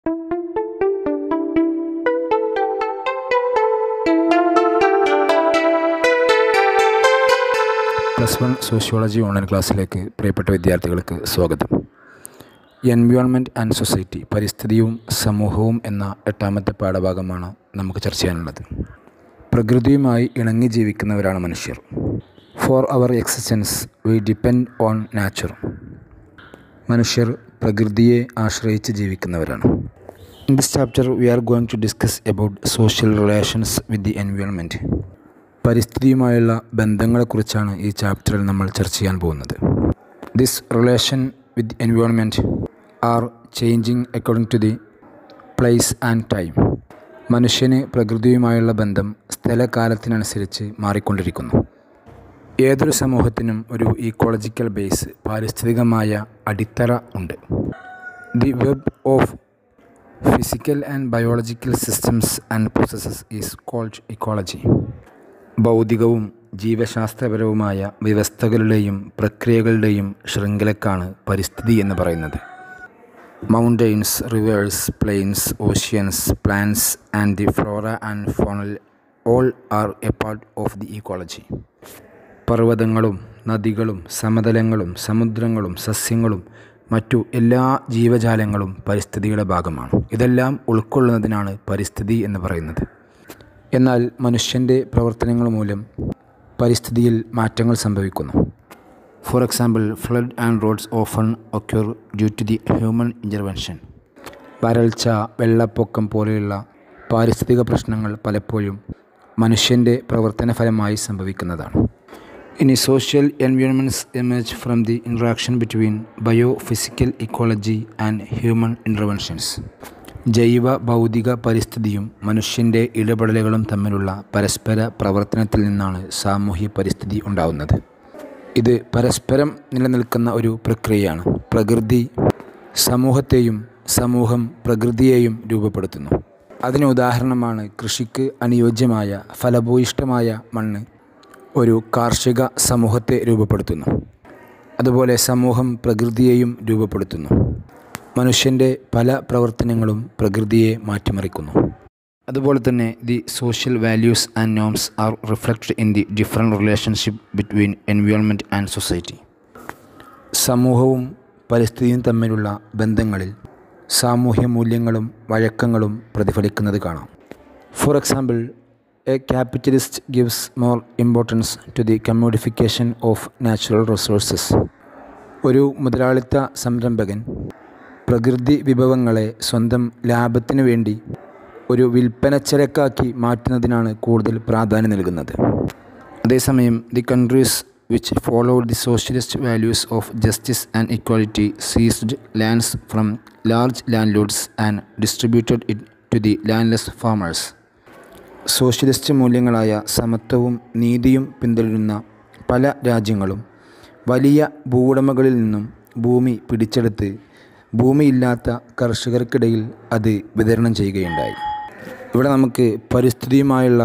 plus one sociology online ക്ലാസ്സിലേക്ക് പ്രിയപ്പെട്ട വിദ്യാർത്ഥികൾക്ക് സ്വാഗതം എൻവയോൺമെൻറ്റ് ആൻഡ് സൊസൈറ്റി പരിസ്ഥിതിയും സമൂഹവും എന്ന എട്ടാമത്തെ പാഠഭാഗമാണ് നമുക്ക് ചർച്ച ചെയ്യാനുള്ളത് പ്രകൃതിയുമായി ഇണങ്ങി ജീവിക്കുന്നവരാണ് മനുഷ്യർ for our existence we depend on nature മനുഷ്യർ പ്രകൃതിയെ ആശ്രയിച്ച് ജീവിക്കുന്നവരാണ് in this chapter we are going to discuss about social relations with the environment പരിസ്ഥിതിയുമായുള്ള ബന്ധങ്ങളെക്കുറിച്ചാണ് ഈ ചാപ്റ്ററിൽ നമ്മൾ ചർച്ച ചെയ്യാൻ പോകുന്നത് this relation with environment are changing according to the place and time മനുഷ്യന് പ്രകൃതിയുമായുള്ള ബന്ധം സ്ഥലകാലത്തിനനുസരിച്ച് മാറിക്കൊണ്ടിരിക്കുന്നു ഏതൊരു സമൂഹത്തിനും ഒരു ഈക്കോളജിക്കൽ ബേസ് പാരിസ്ഥിതികമായ അടിത്തറ ഉണ്ട് the web of physical and biological systems and processes is called ecology ഭൗതികവും ജീവശാസ്ത്രപരവുമായ വ്യവസ്ഥകളുടെയും പ്രക്രിയകളുടെയും ശൃംഖലക്കാണ് പരിസ്ഥിതി എന്ന് പറയുന്നത് mountains rivers plains oceans plants and the flora and fonal all are a part of the ecology പർവ്വതങ്ങളും നദികളും സമതലങ്ങളും സമുദ്രങ്ങളും സസ്യങ്ങളും മറ്റു എല്ലാ ജീവജാലങ്ങളും പരിസ്ഥിതിയുടെ ഭാഗമാണ് ഇതെല്ലാം ഉൾക്കൊള്ളുന്നതിനാണ് പരിസ്ഥിതി എന്ന് പറയുന്നത് എന്നാൽ മനുഷ്യൻ്റെ പ്രവർത്തനങ്ങൾ മൂലം പരിസ്ഥിതിയിൽ മാറ്റങ്ങൾ സംഭവിക്കുന്നു for example flood and droughts often occur due to the human intervention വരൾച്ച വെള്ളപ്പൊക്കം പോലെയുള്ള പാരിസ്ഥിതിക പ്രശ്നങ്ങൾ പലപ്പോഴും മനുഷ്യൻ്റെ പ്രവർത്തന ഫലമായി സംഭവിക്കുന്നതാണ് ഇനി social environments emerge from the interaction between bio physical ecology and human interventions ജൈവ ഭൗതിക പരിസ്ഥിതിയും മനുഷ്യൻ്റെ ഇടപെടലുകളും തമ്മിലുള്ള പരസ്പര പ്രവർത്തനത്തിൽ നിന്നാണ് സാമൂഹ്യ പരിസ്ഥിതി ഉണ്ടാവുന്നത് ഇത് പരസ്പരം നിലനിൽക്കുന്ന ഒരു പ്രക്രിയയാണ് പ്രകൃതി സമൂഹത്തെയും സമൂഹം പ്രകൃതിയെയും രൂപപ്പെടുത്തുന്നു അതിന് ഉദാഹരണമാണ് കൃഷിക്ക് അനുയോജ്യമായ ഫലഭൂയിഷ്ടമായ മണ്ണ് ഒരു കാർഷിക സമൂഹത്തെ രൂപപ്പെടുത്തുന്നു അതുപോലെ സമൂഹം പ്രകൃതിയെയും രൂപപ്പെടുത്തുന്നു മനുഷ്യൻ്റെ പല പ്രവർത്തനങ്ങളും പ്രകൃതിയെ മാറ്റിമറിക്കുന്നു അതുപോലെ തന്നെ the social values and norms are reflected in the different relationship between environment and society സമൂഹവും പരിസ്ഥിതിയും തമ്മിലുള്ള ബന്ധങ്ങളിൽ സാമൂഹ്യ മൂല്യങ്ങളും വഴക്കങ്ങളും പ്രതിഫലിക്കുന്നത് കാണാം for example a capitalist gives more importance to the commodification of natural resources ഒരു മുതലാളിത്ത സംരംഭകൻ പ്രകൃതി വിഭവങ്ങളെ സ്വന്തം ലാഭത്തിനു വേണ്ടി ഒരു വിൽപ്പനച്ചരക്കാക്കി മാറ്റുന്നതിനാണ് കൂടുതൽ പ്രാധാന്യം നൽകുന്നത് അതേസമയം the countries which followed the socialist values of justice and equality seized lands from large landlords and distributed it to the landless farmers socialist മൂല്യങ്ങളായ സമത്വവും നീതിയും പിന്തുടരുന്ന പല രാജ്യങ്ങളും വലിയ ഭൂവുടമകളിൽ നിന്നും ഭൂമി പിടിച്ചെടുത്ത് ഭൂമിയില്ലാത്ത കർഷകർക്കിടയിൽ അത് വിതരണം ചെയ്യുകയുണ്ടായി ഇവിടെ നമുക്ക് പരിസ്ഥിതിയുമായുള്ള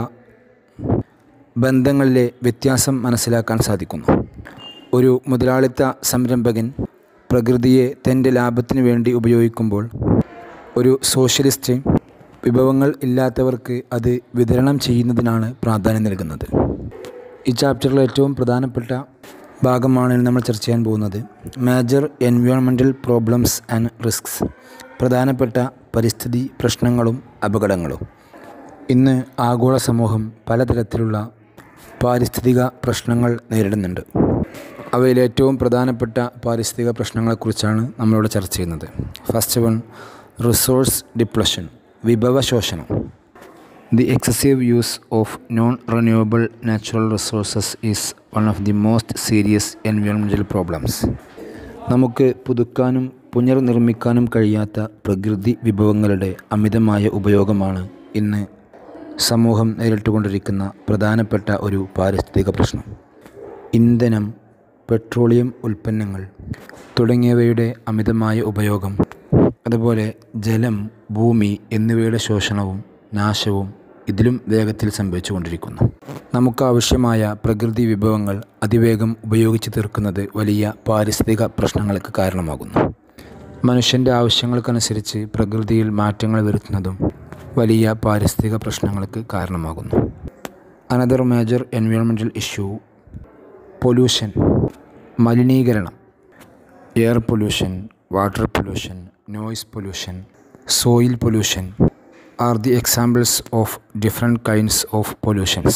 ബന്ധങ്ങളിലെ വ്യത്യാസം മനസ്സിലാക്കാൻ സാധിക്കുന്നു ഒരു മുതലാളിത്ത സംരംഭകൻ പ്രകൃതിയെ തൻ്റെ ലാഭത്തിന് വേണ്ടി ഉപയോഗിക്കുമ്പോൾ ഒരു സോഷ്യലിസ്റ്റ് വിഭവങ്ങൾ ഇല്ലാത്തവർക്ക് അത് വിതരണം ചെയ്യുന്നതിനാണ് പ്രാധാന്യം നൽകുന്നത് ഈ ചാപ്റ്ററിലെ ഏറ്റവും പ്രധാനപ്പെട്ട ഭാഗമാണ് നമ്മൾ ചർച്ച ചെയ്യാൻ പോകുന്നത് major environmental problems and risks പ്രധാനപ്പെട്ട പരിസ്ഥിതി പ്രശ്നങ്ങളും അപകടങ്ങളും ഇന്ന് ആഗോള സമൂഹം പലതരത്തിലുള്ള പാരിസ്ഥിതിക പ്രശ്നങ്ങൾ നേരിടുന്നുണ്ട് അവയിൽ ഏറ്റവും പ്രധാനപ്പെട്ട പാരിസ്ഥിതിക പ്രശ്നങ്ങളെക്കുറിച്ചാണ് നമ്മളിവിടെ ചർച്ച ചെയ്യുന്നത് ഫസ്റ്റ് വൺ റിസോഴ്സ് ഡിപ്ലഷൻ വിഭവശോഷണം the excessive use of non renewable natural resources is one of the most serious environmental problems നമുക്ക് പുതുക്കാനും പുനർനിർമ്മിക്കാനും കഴിയാത്ത പ്രകൃതി വിഭവങ്ങളുടെ അമിതമായ ഉപയോഗമാണ് ഇന്ന് സമൂഹം നേരിട്ടുകൊണ്ടിരിക്കുന്ന പ്രധാനപ്പെട്ട ഒരു പാരിസ്ഥിതിക പ്രശ്നം ഇന്ധനം പെട്രോളിയം ഉൽപ്പന്നങ്ങൾ തുടങ്ങിയവയുടെ അമിതമായ ഉപയോഗം അതുപോലെ ജലം ഭൂമി എന്നിവയുടെ ശോഷണവും നാശവും ഇതിലും വേഗത്തിൽ സംഭവിച്ചുകൊണ്ടിരിക്കുന്നു നമുക്കാവശ്യമായ പ്രകൃതി വിഭവങ്ങൾ അതിവേഗം ഉപയോഗിച്ച് തീർക്കുന്നത് വലിയ പാരിസ്ഥിതിക പ്രശ്നങ്ങൾക്ക് കാരണമാകുന്നു മനുഷ്യൻ്റെ ആവശ്യങ്ങൾക്കനുസരിച്ച് പ്രകൃതിയിൽ മാറ്റങ്ങൾ വരുത്തുന്നതും വലിയ പാരിസ്ഥിതിക പ്രശ്നങ്ങൾക്ക് കാരണമാകുന്നു another major environmental issue pollution മലിനീകരണം air pollution water pollution noise pollution soil pollution are the examples of different kinds of pollutions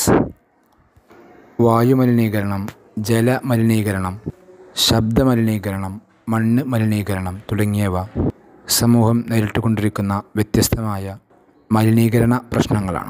വായുമലിനീകരണം ജലമലിനീകരണം ശബ്ദമലിനീകരണം മണ്ണ് മലിനീകരണം തുടങ്ങിയവ സമൂഹം നേരിട്ടുകൊണ്ടിരിക്കുന്ന വ്യത്യസ്തമായ മലിനീകരണ പ്രശ്നങ്ങളാണ്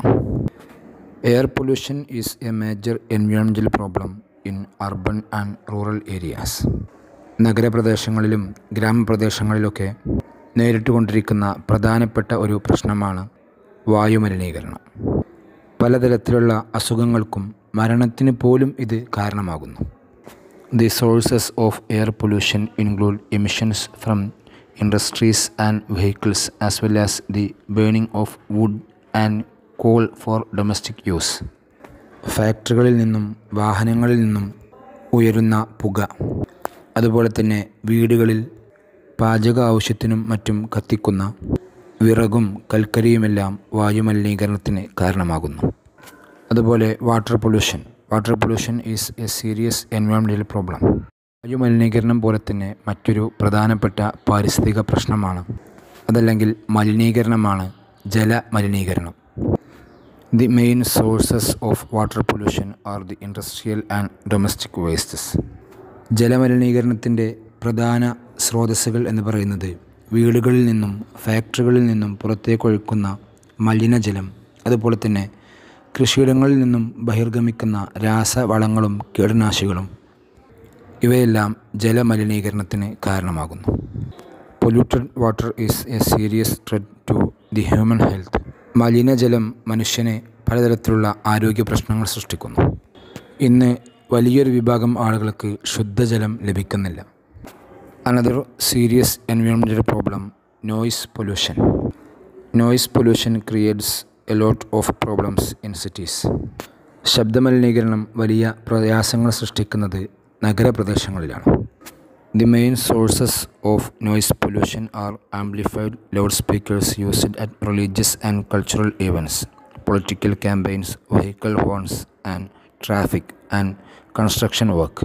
air pollution is a major environmental problem in urban and rural areas നഗരപ്രദേശങ്ങളിലും ഗ്രാമപ്രദേശങ്ങളിലൊക്കെ നേരിട്ടുകൊണ്ടിരിക്കുന്ന പ്രധാനപ്പെട്ട ഒരു പ്രശ്നമാണ് വായുമലിനീകരണം പലതരത്തിലുള്ള അസുഖങ്ങൾക്കും മരണത്തിന് പോലും ഇത് കാരണമാകുന്നു the sources of air pollution include emissions from industries and vehicles as well as the burning of wood and coal for domestic use ഫാക്ടറികളിൽ നിന്നും വാഹനങ്ങളിൽ നിന്നും ഉയരുന്ന പുക അതുപോലെ തന്നെ വീടുകളിൽ പാചക ആവശ്യത്തിനും മറ്റും കത്തിക്കുന്ന വിറകും കൽക്കരിയുമെല്ലാം വായുമലിനീകരണത്തിന് കാരണമാകുന്നു അതുപോലെ water pollution water pollution is a serious environmental problem വായുമലിനീകരണം പോലെ തന്നെ മറ്റൊരു പ്രധാനപ്പെട്ട പാരിസ്ഥിതിക പ്രശ്നമാണ് അതല്ലെങ്കിൽ മലിനീകരണമാണ് ജലമലിനീകരണം the main sources of water pollution are the industrial and domestic wastes ജലമലിനീകരണത്തിൻ്റെ പ്രധാന സ്രോതസ്സുകൾ എന്ന് പറയുന്നത് വീടുകളിൽ നിന്നും ഫാക്ടറികളിൽ നിന്നും പുറത്തേക്കൊഴുക്കുന്ന മലിനജലം അതുപോലെ തന്നെ കൃഷിയിടങ്ങളിൽ നിന്നും ബഹിർഗമിക്കുന്ന രാസവളങ്ങളും കീടനാശികളും ഇവയെല്ലാം ജലമലിനീകരണത്തിന് കാരണമാകുന്നു polluted water is a serious threat to the human health മലിനജലം മനുഷ്യനെ പലതരത്തിലുള്ള ആരോഗ്യ പ്രശ്നങ്ങൾ സൃഷ്ടിക്കുന്നു ഇന്ന് വലിയൊരു വിഭാഗം ആളുകൾക്ക് ശുദ്ധജലം ലഭിക്കുന്നില്ല another serious environmental problem noise pollution noise pollution creates a lot of problems in cities ശബ്ദമലിനീകരണം വലിയ പ്രയാസങ്ങൾ സൃഷ്ടിക്കുന്നത് നഗരപ്രദേശങ്ങളിലാണ് the main sources of noise pollution are amplified loud speakers used at religious and cultural events political campaigns vehicle horns and traffic and construction work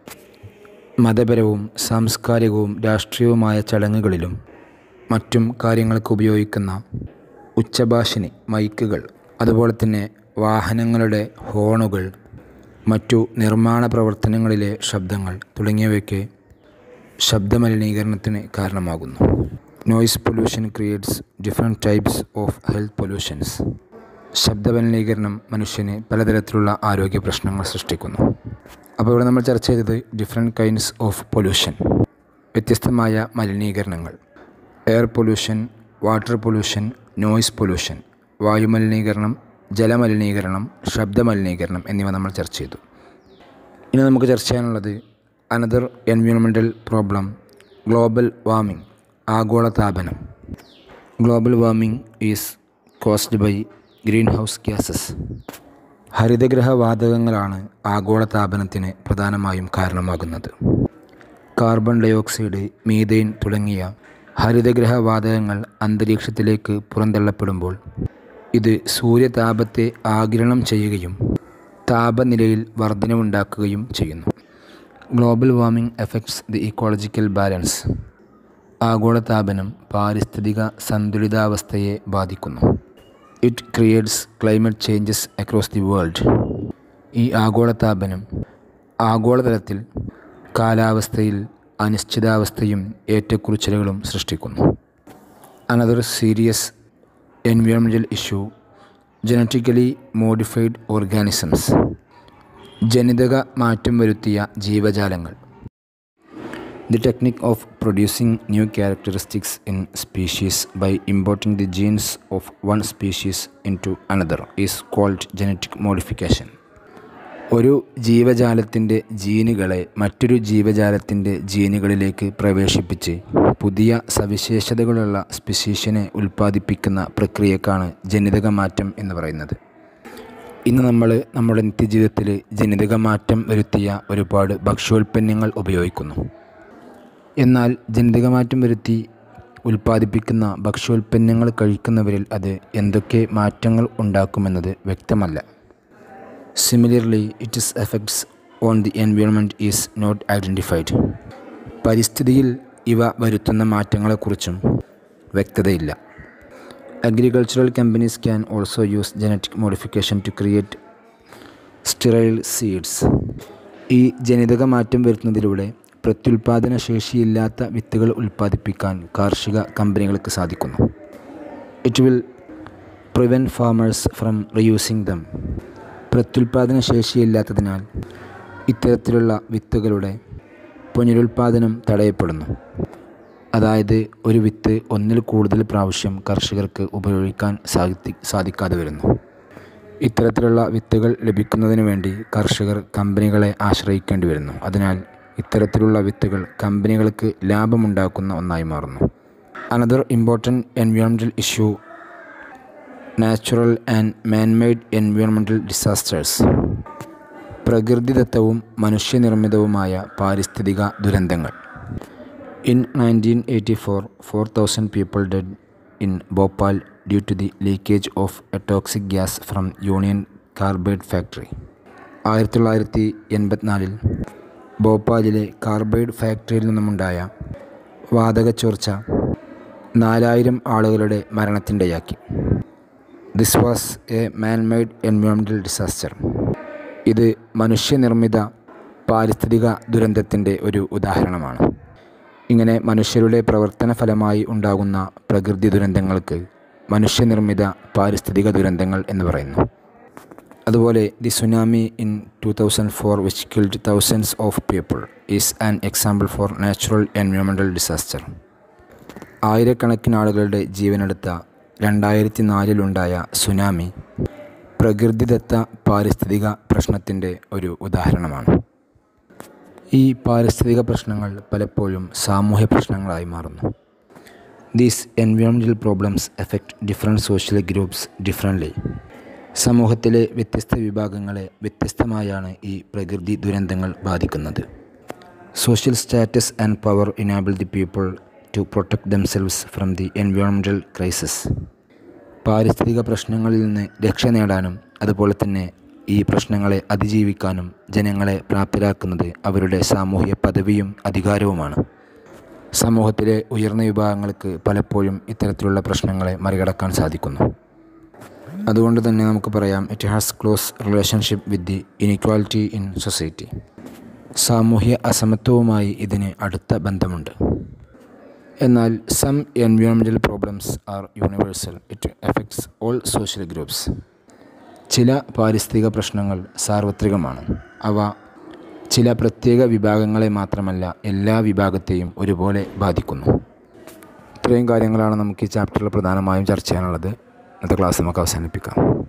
മതപരവും സാംസ്കാരികവും രാഷ്ട്രീയവുമായ ചടങ്ങുകളിലും മറ്റും കാര്യങ്ങൾക്ക് ഉപയോഗിക്കുന്ന ഉച്ചഭാഷിണി മൈക്കുകൾ അതുപോലെ തന്നെ വാഹനങ്ങളുടെ ഹോണുകൾ മറ്റു നിർമ്മാണ പ്രവർത്തനങ്ങളിലെ ശബ്ദങ്ങൾ തുടങ്ങിയവയൊക്കെ ശബ്ദമലിനീകരണത്തിന് കാരണമാകുന്നു noise pollution creates different types of health pollutions ശബ്ദമലിനീകരണം മനുഷ്യന് പലതരത്തിലുള്ള ആരോഗ്യ പ്രശ്നങ്ങൾ സൃഷ്ടിക്കുന്നു അപ്പോൾ ഇവിടെ നമ്മൾ ചർച്ച ചെയ്തത് ഡിഫറെൻറ്റ് കൈൻഡ്സ് ഓഫ് പൊല്യൂഷൻ വ്യത്യസ്തമായ മലിനീകരണങ്ങൾ air pollution water pollution noise pollution വായുമലിനീകരണം ജലമലിനീകരണം ശബ്ദമലിനീകരണം എന്നിവ നമ്മൾ ചർച്ച ചെയ്തു ഇനി നമുക്ക് ചർച്ച ചെയ്യാനുള്ളത് another environmental problem global warming ആഗോളതാപനം global warming is caused by greenhouse gases ഹരിതഗ്രഹ വാതകങ്ങളാണ് ആഗോളതാപനത്തിന് പ്രധാനമായും കാരണമാകുന്നത് കാർബൺ ഡയോക്സൈഡ് മീഥെയ്ൻ തുടങ്ങിയ ഹരിതഗ്രഹ വാതകങ്ങൾ അന്തരീക്ഷത്തിലേക്ക് പുറന്തള്ളപ്പെടുമ്പോൾ ഇത് സൂര്യതാപത്തെ ആഗിരണം ചെയ്യുകയും താപനിലയിൽ വർധനവുണ്ടാക്കുകയും ചെയ്യുന്നു global warming affects the ecological balance ആഗോളതാപനം പാരിസ്ഥിതിക സന്തുലിതാവസ്ഥയെ ബാധിക്കുന്നു it creates climate changes across the world ഈ ആഗോളതാപനം ആഗോളതലത്തിൽ കാലാവസ്ഥയിൽ അനിശ്ചിതാവസ്ഥയും ഏറ്റക്കുറിച്ചിലുകളും സൃഷ്ടിക്കുന്നു another serious environmental issue genetically modified organisms ജനിതക മാറ്റം വരുത്തിയ ജീവജാലങ്ങൾ the technique of producing new characteristics in species by importing the genes of one species into another is called genetic modification ഒരു ജീവജാലത്തിൻ്റെ ജീനുകളെ മറ്റൊരു ജീവജാലത്തിൻ്റെ ജീനുകളിലേക്ക് പ്രവേശിപ്പിച്ച് പുതിയ സവിശേഷതകളുള്ള സ്പെസീഷ്യനെ ഉൽപ്പാദിപ്പിക്കുന്ന പ്രക്രിയക്കാണ് ജനിതക മാറ്റം എന്ന് പറയുന്നത് ഇന്ന് നമ്മൾ നമ്മുടെ നിത്യജീവിതത്തിൽ ജനിതക മാറ്റം വരുത്തിയ ഒരുപാട് ഭക്ഷ്യോൽപ്പന്നങ്ങൾ ഉപയോഗിക്കുന്നു എന്നാൽ ജനിതക മാറ്റം വരുത്തി ഉൽപ്പാദിപ്പിക്കുന്ന ഭക്ഷ്യോൽപ്പന്നങ്ങൾ കഴിക്കുന്നവരിൽ അത് എന്തൊക്കെ മാറ്റങ്ങൾ ഉണ്ടാക്കുമെന്നത് വ്യക്തമല്ല similarly its effects on the environment is not identified പരിസ്ഥിതിയിൽ ഇവ വരുത്തുന്ന മാറ്റങ്ങളെക്കുറിച്ചും വ്യക്തതയില്ല agricultural companies can also use genetic modification to create sterile seeds ഈ ജനിതക മാറ്റം വരുത്തുന്നതിലൂടെ പ്രത്യുൽപാദന ശേഷിയില്ലാത്ത വിത്തുകൾ ഉൽപ്പാദിപ്പിക്കാൻ കാർഷിക കമ്പനികൾക്ക് സാധിക്കുന്നു it will prevent farmers from reusing them പ്രത്യുൽപാദന ശേഷിയില്ലാത്തതിനാൽ ഇത്തരത്തിലുള്ള വിത്തുകളുടെ പുനരുൽപാദനം തടയപ്പെടുന്നു അതായത് ഒരു വിത്ത് ഒന്നിൽ കൂടുതൽ പ്രാവശ്യം കർഷകർക്ക് ഉപയോഗിക്കാൻ സാധി സാധിക്കാതെ വരുന്നു ഇത്തരത്തിലുള്ള വിത്തുകൾ ലഭിക്കുന്നതിന് വേണ്ടി കർഷകർ കമ്പനികളെ ആശ്രയിക്കേണ്ടി വരുന്നു അതിനാൽ ഇത്തരത്തിലുള്ള വിത്തുകൾ കമ്പനികൾക്ക് ലാഭമുണ്ടാക്കുന്ന ഒന്നായി മാറുന്നു another important environmental issue natural and manmade environmental disasters പ്രകൃതിദത്തവും മനുഷ്യനിർമ്മിതവുമായ പാരിസ്ഥിതിക ദുരന്തങ്ങൾ in nineteen eighty four four thousand people dead in Bhopal due to the leakage of a toxic gas from Union Carbide factory ആയിരത്തി തൊള്ളായിരത്തി എൺപത്തിനാലിൽ ഭോപ്പാലിലെ കാർബൈഡ് ഫാക്ടറിയിൽ നിന്നുമുണ്ടായ വാതകച്ചോർച്ച നാലായിരം ആളുകളുടെ മരണത്തിൻ്റെയാക്കി this was a manmade environmental disaster ഇത് മനുഷ്യനിർമ്മിത പാരിസ്ഥിതിക ദുരന്തത്തിൻ്റെ ഒരു ഉദാഹരണമാണ് ഇങ്ങനെ മനുഷ്യരുടെ പ്രവർത്തന ഫലമായി ഉണ്ടാകുന്ന പ്രകൃതി ദുരന്തങ്ങൾക്ക് മനുഷ്യനിർമ്മിത പാരിസ്ഥിതിക ദുരന്തങ്ങൾ എന്ന് പറയുന്നു അതുപോലെ the tsunami in two thousand four which killed thousands of people is an example for natural environmental disaster ആയിരക്കണക്കിന് ആളുകളുടെ ജീവനെടുത്ത രണ്ടായിരത്തി നാലിലുണ്ടായ സുനാമി പ്രകൃതിദത്ത പാരിസ്ഥിതിക പ്രശ്നത്തിൻ്റെ ഒരു ഉദാഹരണമാണ് ഈ പാരിസ്ഥിതിക പ്രശ്നങ്ങൾ പലപ്പോഴും സാമൂഹ്യ പ്രശ്നങ്ങളായി മാറുന്നു these environmental problems affect different social groups differently സമൂഹത്തിലെ വ്യത്യസ്ത വിഭാഗങ്ങളെ വ്യത്യസ്തമായാണ് ഈ പ്രകൃതി ദുരന്തങ്ങൾ ബാധിക്കുന്നത് social status and power enable the people to protect themselves from the environmental crisis പാരിസ്ഥിതിക പ്രശ്നങ്ങളിൽ നിന്ന് രക്ഷ നേടാനും അതുപോലെ തന്നെ ഈ പ്രശ്നങ്ങളെ അതിജീവിക്കാനും ജനങ്ങളെ പ്രാപ്തരാക്കുന്നത് അവരുടെ സാമൂഹ്യ പദവിയും അധികാരവുമാണ് സമൂഹത്തിലെ ഉയർന്ന വിഭാഗങ്ങൾക്ക് പലപ്പോഴും ഇത്തരത്തിലുള്ള പ്രശ്നങ്ങളെ മറികടക്കാൻ സാധിക്കുന്നു അതുകൊണ്ട് തന്നെ നമുക്ക് പറയാം it has close relationship with the inequality in society സാമൂഹ്യ അസമത്വവുമായി ഇതിന് അടുത്ത ബന്ധമുണ്ട് എന്നാൽ some environmental problems are universal it affects all social groups ചില പാരിസ്ഥിതിക പ്രശ്നങ്ങൾ സാർവത്രികമാണ് അവ ചില പ്രത്യേക വിഭാഗങ്ങളെ മാത്രമല്ല എല്ലാ വിഭാഗത്തെയും ഒരുപോലെ ബാധിക്കുന്നു ഇത്രയും കാര്യങ്ങളാണ് നമുക്ക് ഈ ചാപ്റ്ററിൽ പ്രധാനമായും ചർച്ച ചെയ്യാനുള്ളത് ഇന്നത്തെ ക്ലാസ് നമുക്ക് അവസാനിപ്പിക്കാം